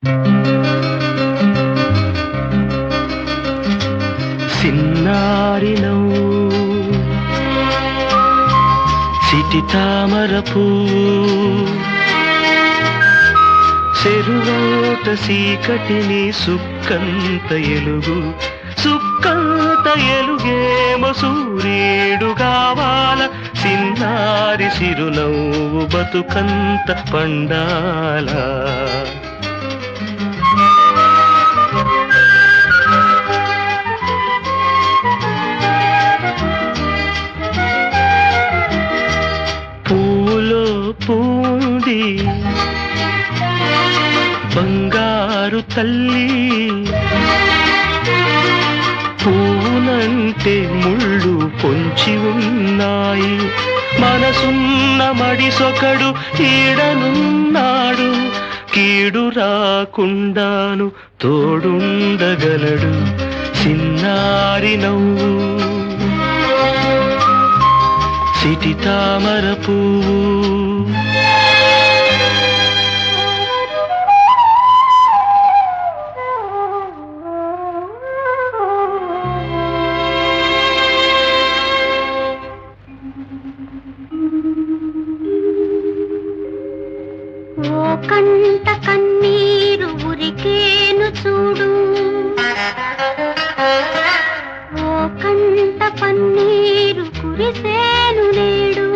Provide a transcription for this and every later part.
సిన్నారినౌ city తామరపు చెరువోట సీకటిని సుక్కంత ఎలుగు సుక్కంత ఎలుగేమో సూర్యుడు కావాల సిన్నారి సిరునవ్వు బతుకంత పండాల పూలో పూంది బంగారు తల్లి పూనంటే ముళ్ళు పొంచి ఉన్నాయి మనసున్న మడిసొకడు ఈడనున్నాడు కీడు రాకుండాను తోడుండగలడు చిన్నారి నవ్వు సిటి తామర పువ్వు ఓ కంట కన్నీరు ఉరికేను చూడు ఓ కంట పన్నీరు కురిసేను నేడు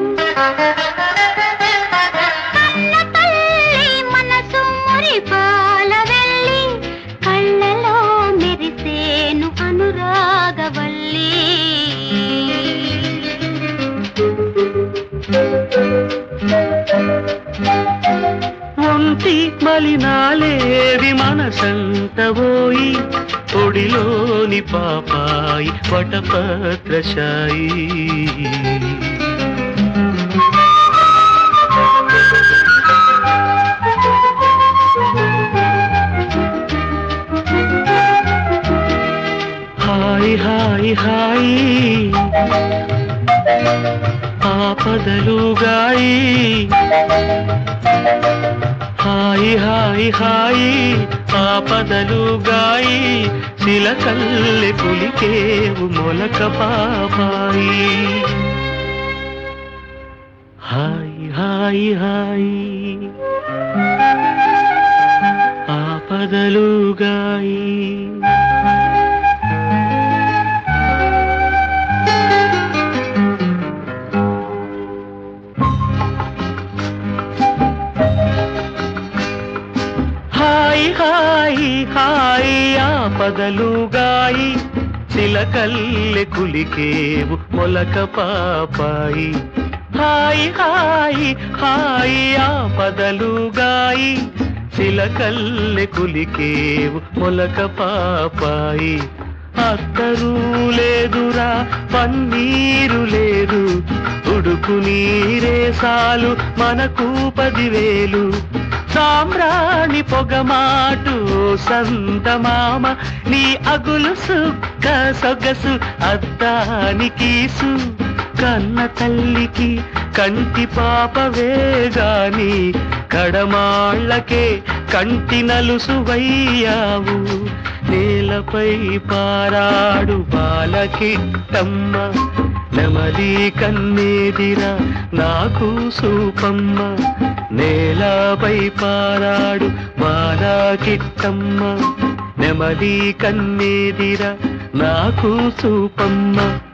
కన్న తల్లి మనసు మురిపాల వెళ్ళి కళ్ళలో మెరిసేను అనురాగవల్లి ఒంటి మలినాలేవి మనసంత పోయి ఒడిలోని పాపాయి వటపత్రశాయి హాయ్ హాయ్ హాయ్ ఆపదలుగాయి హాయి హాయి హాయి ఆపదలుగాయి శిలకల్లె పులికేవు మొలక పాపాయి హాయి హాయి హాయి ఆపదలుగాయి హాయి హాయి హాయి ఆపదలుగాయి చిలకల్లె కులికేవు మొలక పాపాయి హాయి హాయి హాయి ఆపదలుగాయి చిలకల్లె కులికేవు మొలక పాపాయి అత్తరు లేదురా పన్నీరు లేదు ఉడుకు నీరే సాలు మనకు పదివేలు సామ్రాణి పొగమాటు సంతమామ నీ అగులు సుక్క సొగసు అద్దానికీసు కన్న తల్లికి కంటి పాపవే గాని కడమాళ్ళకే కంటి నలుసు వయ్యావు నేలపై పారాడు బాలకిట్టమ్మ నెమలి కన్నేదిరా నాకు సూపమ్మ నేలపై పారాడు బాలకిట్టమ్మ నెమలి కన్నేదిరా నాకు సూపమ్మ